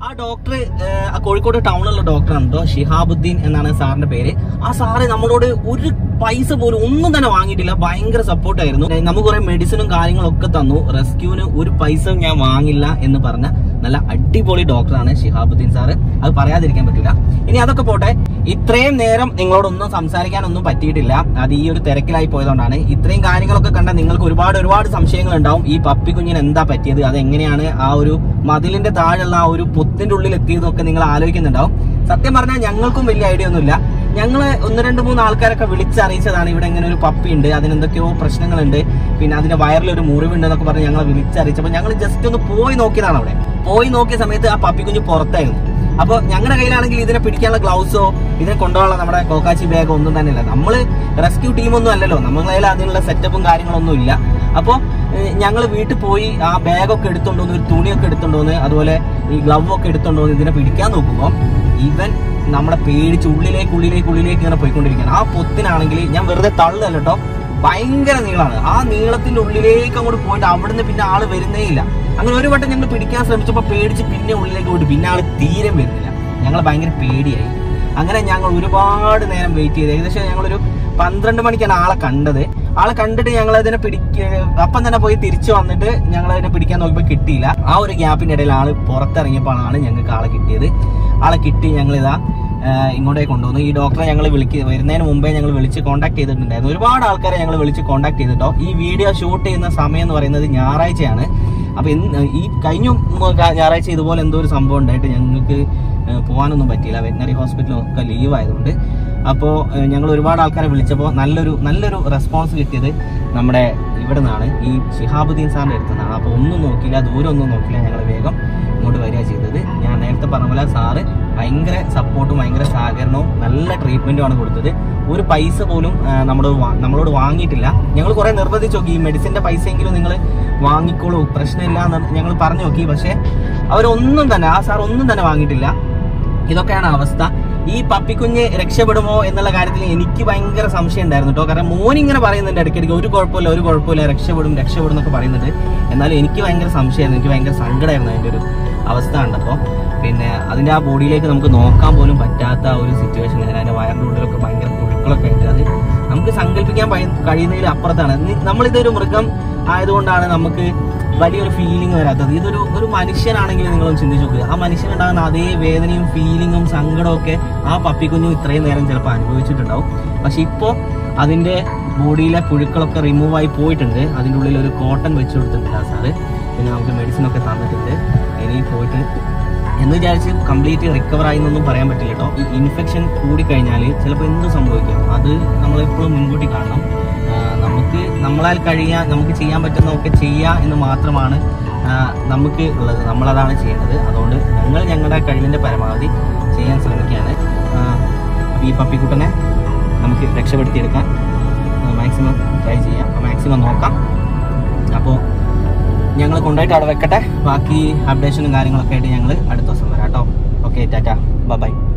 ആ ഡോക്ടർ ആ കോഴിക്കോട് ടൗണിലുള്ള ഡോക്ടറാണ് കേട്ടോ ഷിഹാബുദ്ദീൻ എന്നാണ് സാറിന്റെ പേര് ആ സാറ് നമ്മളോട് ഒരു പൈസ പോലും ഒന്നും തന്നെ വാങ്ങിയിട്ടില്ല ഭയങ്കര സപ്പോർട്ടായിരുന്നു നമുക്ക് കുറെ മെഡിസിനും കാര്യങ്ങളും ഒക്കെ തന്നു റെസ്ക്യൂവിന് ഒരു പൈസ ഞാൻ വാങ്ങില്ല എന്ന് പറഞ്ഞ നല്ല അടിപൊളി ഡോക്ടറാണ് ഷിഹാബുദ്ദീൻ സാറ് അത് പറയാതിരിക്കാൻ പറ്റില്ല ഇനി അതൊക്കെ പോട്ടെ ഇത്രയും നേരം നിങ്ങളോടൊന്നും സംസാരിക്കാനൊന്നും പറ്റിയിട്ടില്ല അത് ഈ ഒരു തിരക്കിലായി പോയതുകൊണ്ടാണ് ഇത്രയും കാര്യങ്ങളൊക്കെ കണ്ട നിങ്ങൾക്ക് ഒരുപാട് ഒരുപാട് സംശയങ്ങൾ ഉണ്ടാവും ഈ പപ്പി കുഞ്ഞിന് എന്താ പറ്റിയത് അത് എങ്ങനെയാണ് ആ ഒരു മതിലിന്റെ താഴെയുള്ള ആ ഒരു പൊത്തിന്റെ ഉള്ളിൽ എത്തിയതൊക്കെ നിങ്ങൾ ആലോചിക്കുന്നുണ്ടാവും സത്യം പറഞ്ഞാൽ ഞങ്ങൾക്കും വലിയ ഐഡിയ ഒന്നുമില്ല ഞങ്ങള് ഒന്ന് രണ്ട് മൂന്ന് ആൾക്കാരൊക്കെ വിളിച്ചറിയിച്ചതാണ് ഇവിടെ ഇങ്ങനെ ഒരു പപ്പി ഉണ്ട് അതിനെന്തൊക്കെയോ പ്രശ്നങ്ങളുണ്ട് പിന്നെ അതിന്റെ വയറിൽ ഒരു മുറിവുണ്ട് എന്നൊക്കെ പറഞ്ഞ് ഞങ്ങളെ വിളിച്ചറിയിച്ചപ്പോൾ ഞങ്ങൾ ജസ്റ്റ് ഒന്ന് പോയി നോക്കിയതാണ് അവിടെ പോയി നോക്കിയ സമയത്ത് ആ പപ്പി കുഞ്ഞ് പുറത്തായിരുന്നു അപ്പോൾ ഞങ്ങളുടെ കയ്യിലാണെങ്കിൽ ഇതിനെ പിടിക്കാനുള്ള ഗ്ലൗസോ ഇതിനെ കൊണ്ടുപോകാനുള്ള നമ്മുടെ കോക്കാച്ചി ബാഗോ ഒന്നും തന്നെ ഇല്ല നമ്മള് റെസ്ക്യൂ ടീമൊന്നും അല്ലല്ലോ നമ്മുടെ കയ്യിൽ അതിനുള്ള സെറ്റപ്പും കാര്യങ്ങളൊന്നും ഇല്ല അപ്പോൾ ഞങ്ങൾ വീട്ടിൽ പോയി ആ ബാഗൊക്കെ എടുത്തോണ്ടോന്ന് ഒരു തുണിയൊക്കെ എടുത്തോണ്ടോന്ന് അതുപോലെ ഈ ഗ്ലൗ ഒക്കെ എടുത്തോണ്ടോന്ന് ഇതിനെ പിടിക്കാൻ നോക്കുമ്പോൾ ഇവൻ നമ്മളെ പേടിച്ച് ഉള്ളിലേക്ക് ഉള്ളിലേക്ക് ഉള്ളിലേക്ക് ഇങ്ങനെ പോയിക്കൊണ്ടിരിക്കുകയാണ് ആ പൊത്തിനാണെങ്കിൽ ഞാൻ വെറുതെ തള്ളല്ല കേട്ടോ ഭയങ്കര നീളമാണ് ആ നീളത്തിന്റെ ഉള്ളിലേക്ക് അങ്ങോട്ട് പോയിട്ട് അവിടുന്ന് പിന്നെ ആള് വരുന്നേ ഇല്ല അങ്ങനെ ഒരു വട്ടം ഞങ്ങൾ പിടിക്കാൻ ശ്രമിച്ചപ്പോൾ പേടിച്ച് പിന്നെ ഉള്ളിലേക്ക് പോയിട്ട് പിന്നെ ആള് തീരെ വരുന്നില്ല ഞങ്ങൾ ഭയങ്കര പേടിയായി അങ്ങനെ ഞങ്ങൾ ഒരുപാട് നേരം വെയിറ്റ് ചെയ്ത് ഏകദേശം ഞങ്ങളൊരു പന്ത്രണ്ട് മണിക്കാണ് ആളെ കണ്ടത് ആളെ കണ്ടിട്ട് ഞങ്ങൾ അതിനെ പിടിക്ക അപ്പം തന്നെ പോയി തിരിച്ചു വന്നിട്ട് ഞങ്ങൾ അതിനെ പിടിക്കാൻ നോക്കിയപ്പോൾ കിട്ടിയില്ല ആ ഒരു ഗ്യാപ്പിന്റെ ഇടയിൽ ആള് പുറത്തിറങ്ങിയപ്പോഴാണ് ഞങ്ങൾക്ക് ആളെ കിട്ടിയത് ആളെ കിട്ടി ഞങ്ങൾ ഇതാ ഇങ്ങോട്ടേക്ക് കൊണ്ടുവന്നു ഈ ഡോക്ടറെ ഞങ്ങൾ വിളിക്കുക വരുന്നതിന് മുമ്പേ ഞങ്ങൾ വിളിച്ച് കോൺടാക്ട് ചെയ്തിട്ടുണ്ടായിരുന്നു ഒരുപാട് ആൾക്കാരെ ഞങ്ങൾ വിളിച്ച് കോൺടാക്ട് ചെയ്തിട്ടോ ഈ വീഡിയോ ഷൂട്ട് ചെയ്യുന്ന സമയം എന്ന് പറയുന്നത് ഞായറാഴ്ചയാണ് അപ്പൊ ഇന്ന് ഈ കഴിഞ്ഞ ഞായറാഴ്ച ഇതുപോലെ എന്തോ ഒരു സംഭവം ഉണ്ടായിട്ട് ഞങ്ങൾക്ക് ഏഹ് പോകാനൊന്നും പറ്റിയില്ല വെറ്റിനറി ഹോസ്പിറ്റലൊക്കെ ലീവ് ആയതുകൊണ്ട് അപ്പോൾ ഞങ്ങൾ ഒരുപാട് ആൾക്കാരെ വിളിച്ചപ്പോൾ നല്ലൊരു നല്ലൊരു റെസ്പോൺസ് കിട്ടിയത് നമ്മുടെ ഇവിടെ നിന്നാണ് ഈ ഷിഹാബുദ്ദീൻ സാറിൻ്റെ അടുത്ത് നിന്നാണ് അപ്പോൾ ഒന്നും നോക്കിയില്ല ദൂരം ഒന്നും നോക്കിയില്ല ഞങ്ങൾ വേഗം ഇങ്ങോട്ട് വരിക ചെയ്തത് ഞാൻ നേരത്തെ പറഞ്ഞ പോലെ സാറ് ഭയങ്കര സപ്പോർട്ടും ഭയങ്കര സഹകരണവും നല്ല ട്രീറ്റ്മെൻറ്റുമാണ് കൊടുത്തത് ഒരു പൈസ പോലും ആ, നമ്മളോട് വാ- നമ്മളോട് വാങ്ങിയിട്ടില്ല ഞങ്ങൾ കുറെ നിർബന്ധിച്ച് നോക്കി ഈ മെഡിസിന്റെ പൈസയെങ്കിലും നിങ്ങൾ വാങ്ങിക്കോളൂ പ്രശ്നമില്ല എന്ന് ഞങ്ങൾ പറഞ്ഞു നോക്കി പക്ഷേ അവരൊന്നും തന്നെ ആ സാർ ഒന്നും തന്നെ വാങ്ങിയിട്ടില്ല ഇതൊക്കെയാണ് അവസ്ഥ ഈ പപ്പിക്കുഞ്ഞ് രക്ഷപ്പെടുമോ എന്നുള്ള കാര്യത്തിൽ എനിക്ക് ഭയങ്കര സംശയം ഉണ്ടായിരുന്നു കേട്ടോ കാരണം മോൻ ഇങ്ങനെ പറയുന്നുണ്ട് ഇടയ്ക്കിടയ്ക്ക് ഒരു കുഴപ്പമില്ല ഒരു കുഴപ്പമില്ല രക്ഷപ്പെടും രക്ഷപ്പെടും എന്നൊക്കെ പറയുന്നുണ്ട് എന്നാലും എനിക്ക് ഭയങ്കര സംശയമായിരുന്നു എനിക്ക് ഭയങ്കര സങ്കടമായിരുന്നു അതിൻ്റെ ഒരു അവസ്ഥ കണ്ടപ്പോൾ പിന്നെ അതിൻ്റെ ആ ബോഡിയിലേക്ക് നമുക്ക് നോക്കാൻ പോലും പറ്റാത്ത ഒരു സിറ്റുവേഷൻ അതിൻ്റെ വയറിൻ്റെ ഉള്ളിലൊക്കെ ഭയങ്കര പുഴുക്കളൊക്കെ ആയിട്ട് അത് നമുക്ക് സങ്കല്പിക്കാൻ പയ- കഴിയുന്നതിൽ അപ്പുറത്താണ് നി- നമ്മളിതൊരു മൃഗം ആയതുകൊണ്ടാണ് നമുക്ക് വലിയൊരു ഫീലിംഗ് വരാത്തത് ഇതൊരു ഒരു മനുഷ്യനാണെങ്കിൽ നിങ്ങളൊന്ന് ചിന്തിച്ച് നോക്കുക ആ മനുഷ്യനുണ്ടാകുന്ന അതേ വേദനയും ഫീലിങ്ങും സങ്കടവും ഒക്കെ ആ പപ്പിക്കുഞ്ഞും ഇത്രയും നേരം ചിലപ്പോൾ അനുഭവിച്ചിട്ടുണ്ടാവും പക്ഷെ ഇപ്പോൾ അതിന്റെ ബോഡിയിലെ പുഴുക്കളൊക്കെ റിമൂവ് ആയി പോയിട്ടുണ്ട് അതിൻ്റെ ഉള്ളിൽ ഒരു കോട്ടൺ വെച്ച് കൊടുത്തിട്ടുണ്ട് ആ സാറ് പിന്നെ നമുക്ക് മെഡിസിൻ ഒക്കെ തന്നിട്ടുണ്ട് ഇനി പോയിട്ട് എന്ന് വിചാരിച്ച് കംപ്ലീറ്റ് റിക്കവർ ആയി എന്നൊന്നും പറയാൻ പറ്റില്ല കേട്ടോ ഈ ഇൻഫെക്ഷൻ കൂടിക്കഴിഞ്ഞാൽ ചിലപ്പോൾ എന്ത് സംഭവിക്കാം അത് നമ്മളെപ്പോഴും മുൻകൂട്ടി കാണണം ആ, നമുക്ക് നമ്മളാൽ കഴിയാൻ നമുക്ക് ചെയ്യാൻ പറ്റുന്നതൊക്കെ ചെയ്യുക എന്ന് മാത്രമാണ് ആ, നമുക്ക് ഉള്ളത് നമ്മളതാണ് ചെയ്യുന്നത് അതുകൊണ്ട് ഞങ്ങൾ ഞങ്ങളുടെ കഴിവിൻ്റെ പരമാവധി ചെയ്യാൻ ശ്രമിക്കുകയാണ് അപ്പോൾ ഈ പപ്പിക്കുട്ടനെ നമുക്ക് രക്ഷപ്പെടുത്തിയെടുക്കാൻ മാക്സിമം ട്രൈ ചെയ്യാം മാക്സിമം നോക്കാം അപ്പോൾ ഞങ്ങൾ കൊണ്ടുപോയിട്ട് അവിടെ വെക്കട്ടെ ബാക്കി അപ്ഡേഷനും കാര്യങ്ങളൊക്കെ ആയിട്ട് ഞങ്ങൾ അടുത്ത ദിവസം വരാം കേട്ടോ ഓക്കെ ടാറ്റ ബൈ